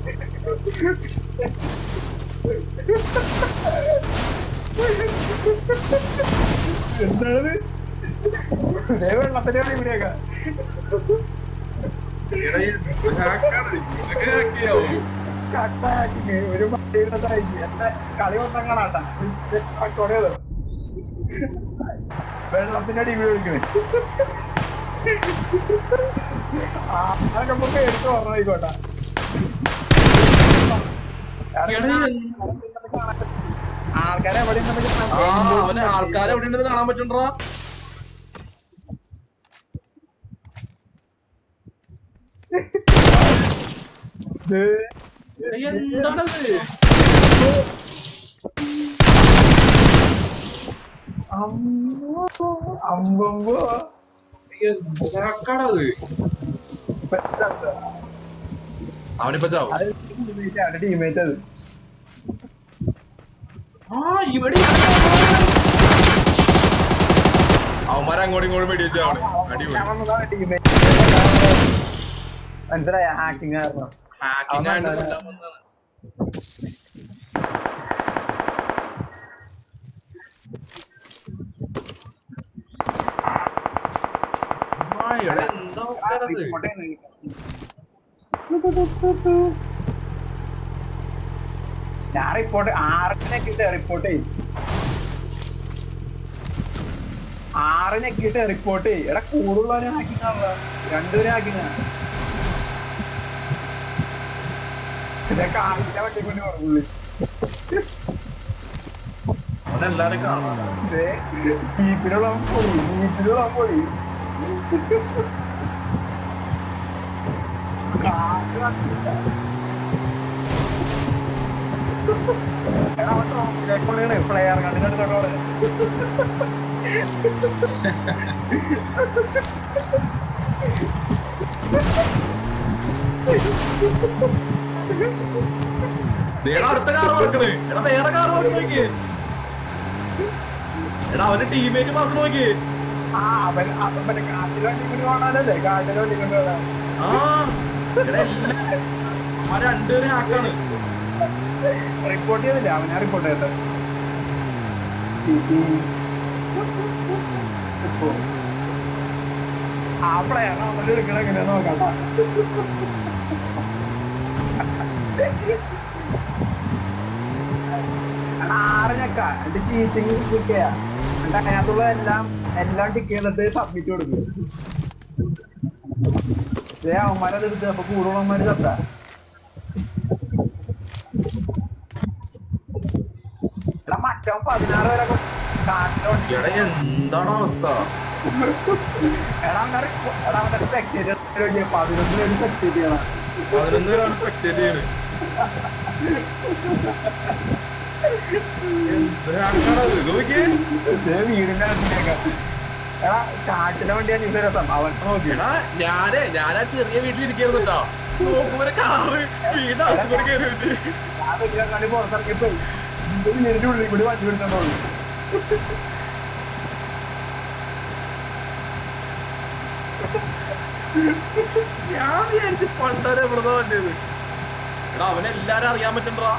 എന്താണത് ദേ വെള്ളത്തിനാണ് ഇവിടെയൊക്കെ എടാ, ഈ hack-ആണ്. ഇതൊക്കെ hack ചെയ്യാവോ? കട്ടാക്കി ഒരു മടിയില്ലാതായി എന്റെ കളി ഒന്നാം കാണാട്ടാ കൊടയത് വെള്ളത്തിന്റെ അടി വീഴിക്കണേ ആ അതൊക്കെ നമുക്ക് എടുത്ത് ഓർമ്മയിക്കോട്ടെ ആൾക്കാരെ എവിടെ ആ, അവന് ആൾക്കാരെ എവിടെ ഉണ്ടെന്ന് കാണാൻ പറ്റുണ്ടോ എന്താണത് അമ്പമ്പോ എന്താക്കാണത് അവനിപ്പോ ചാവും അത് ടീമേറ്റ് അത് ആ ഇവിടെ അവന്മാരെ അങ്ങോട്ടും ഇങ്ങോട്ടും വെടിവെച്ചാണ് അടിപൊളി മനസ്സിലായ ഹാക്കിങ് കാരണം ഹാക്കിംഗ് ആയിട്ട് കൊല്ലാൻ വന്നതാണ്. ആ, എടാ, എന്താ അവസ്ഥയാണിത്? ഞാൻ റിപ്പോർട്ട് ആറിനൊക്കെ റിപ്പോർട്ട് ചെയ്യും ആറിനൊക്കെ റിപ്പോർട്ട് ചെയ്യും എടാ കൂടുള്ളവനെ ഹാക്കിങ് ആണല്ലോ രണ്ടുപേരും ഹാക്കിങ് ആണ് ഇതൊക്കെ ആറിന്റെ വണ്ടി കൊണ്ട് പുള്ളി അവനെല്ലാരും കാണാം ജീപ്പിലുള്ളവൻ പോയി ജീപ്പിലുള്ളവൻ പോയി കാറ്റ് കത്തില്ല. എടാ, അവൻ ട്രോഫിയിലേക്ക് കൊണ്ടുപോയി പ്ലെയർ കണ്ടിട്ട് കൊണ്ടുപോകണേ ദേടാ അടുത്ത കാർ പറക്കണേ എടാ വേറെ കാർ പറക്കണ നോക്കിയേ എടാ അവന്റെ ടീമേറ്റ് പറക്കണ നോക്കിയേ ആ അവൻ അവൻ മറ്റേ കാട്ടിൽ വണ്ടി കൊണ്ട് പോകണല്ലേ കാട്ടിൽ വണ്ടി കൊണ്ട് പോകണം ആ എടാ എല്ലാ- ആ രണ്ടുപേരും ഹാക്കാണ് റിപ്പോർട്ട് ചെയ്തില്ല അവനാ റിപ്പോർട്ട് ചെയ്തത് ആ പ്ലെയർ അവൻ എടുക്കണ എങ്ങനെയാ നോക്കട്ടാ ആറിനൊക്ക എന്റെ ചീറ്റിങ് ടിക്ക് ചെയ്യാ എന്നിട്ട് അതിനകത്തുള്ള എല്ലാം എല്ലാം ടിക്ക് ചെയ്തിട്ട് സബ്മിറ്റ് കൊടുക്കും ഏ അവന്മാരത് എടുത്ത് അപ്പൊ കൂടുതലവന്മാര് ചത്താ എടാ മറ്റവൻ പതിനാറ് വരെ കാട്ടിലോട്ട് എടാ എന്താണ് അവസ്ഥ എടാ അവനെ റിപ്പോ- എടാ അവന്റെ സ്പെക്ടേറ്റർ പതിനൊന്നിൽ ഒരു സ്പെക്ടേറ്റ് ചെയ്യണം പതിനൊന്ന് പേരാണ് സ്പെക്ടേറ്റ് ചെയ്യണ് എന്ത് ഹാക്കാണത് ഇത് നോക്കിയേ ഇത് വീടിന്റെ അടുത്തേക്ക് എടാ കാട്ടിലെ വണ്ടിയാണ് ഇത് രസം അവൻ നോക്കി എടാ ഞാനേ ഞാനാ ചെറിയ വീട്ടിലിരിക്കുന്നു കേട്ടോ നോക്കുമ്പോ ഒരു കാറ് വീടിനകത്ത് കൂടി കയറി വെച്ച് ഞാൻ വലിയ കണ്ടി പുറത്തിറങ്ങിയപ്പോ ഇത് വീടിന്റെ ഉള്ളിൽ കൂടി വണ്ടി വിടുന്നുള്ളൂ ഞാൻ വിചാരിച്ചു പണ്ടരെ എവിടുന്ന വണ്ടിയത് എടാ അവനെല്ലാരും അറിയാൻ പറ്റണ്ടാ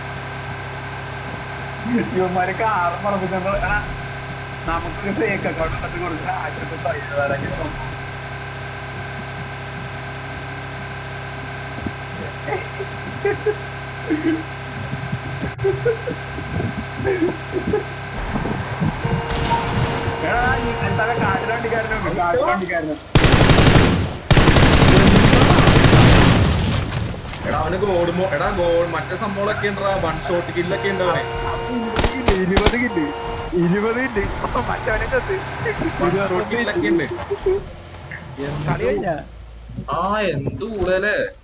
ഇവന്മാര് കാറ് പറപ്പിച്ചോ എടാ നമുക്കൊരു ഫേക്ക് അക്കൗണ്ട് എടുത്ത് കൊടുത്ത് ആശുപത്രി പൈസ എടാ ഈ എന്താ കാട്ടിലെ വണ്ടിക്കാരനുണ്ട് കാട്ടിലെ വണ്ടിക്കാരനും എടാ അവന് ഗോഡ് എടാ ഗോൾ മറ്റേ സംഭവങ്ങളൊക്കെ ഉണ്ടാ വൺ ഷോട്ട് കില്ലൊക്കെ ഉണ്ട് അവന് ഇരുപത് കില്ല് ഇരുപത് കില്ല് മറ്റവനെ കത്ത് വൺ ഷോട്ട് കില്ലൊക്കെ ഉണ്ട് കളി കഴിഞ്ഞാ ആ എന്ത് കൂടല്ലേ